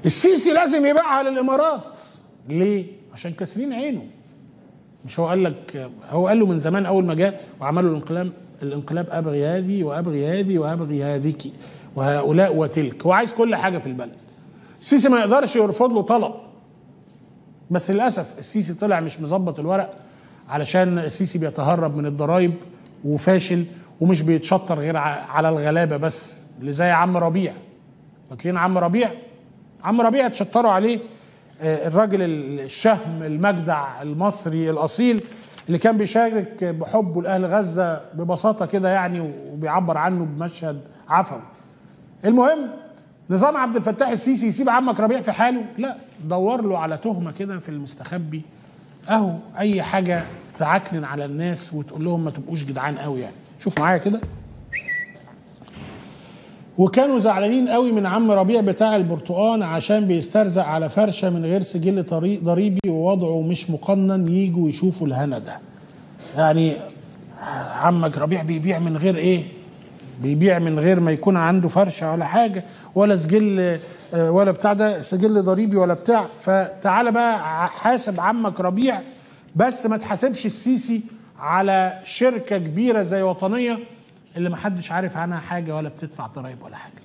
السيسي لازم يبيعها للامارات ليه عشان كاسرين عينه مش هو قال لك هو قال له من زمان اول ما جاء وعملوا الانقلاب الانقلاب ابغي هذه وابغي هذه وابغي هذيك وهؤلاء وتلك هو عايز كل حاجه في البلد السيسي ما يقدرش يرفض له طلب بس للاسف السيسي طلع مش مظبط الورق علشان السيسي بيتهرب من الضرايب وفاشل ومش بيتشطر غير على الغلابه بس اللي زي عم ربيع فاكرين عم ربيع عم ربيع اتشطروا عليه الراجل الشهم المجدع المصري الاصيل اللي كان بيشارك بحبه لاهل غزه ببساطه كده يعني وبيعبر عنه بمشهد عفوي. المهم نظام عبد الفتاح السيسي يسيب عمك ربيع في حاله؟ لا دور له على تهمه كده في المستخبي اهو اي حاجه تعكنن على الناس وتقول لهم ما تبقوش جدعان قوي يعني. شوف معايا كده. وكانوا زعلانين قوي من عم ربيع بتاع البرتقان عشان بيسترزق على فرشه من غير سجل ضريبي ووضعه مش مقنن يجوا يشوفوا الهنا ده يعني عمك ربيع بيبيع من غير ايه بيبيع من غير ما يكون عنده فرشه ولا حاجه ولا سجل ولا بتاع ده سجل ضريبي ولا بتاع فتعالى بقى حاسب عمك ربيع بس ما تحاسبش السيسي على شركه كبيره زي وطنيه اللي محدش عارف عنها حاجه ولا بتدفع ضرايب ولا حاجه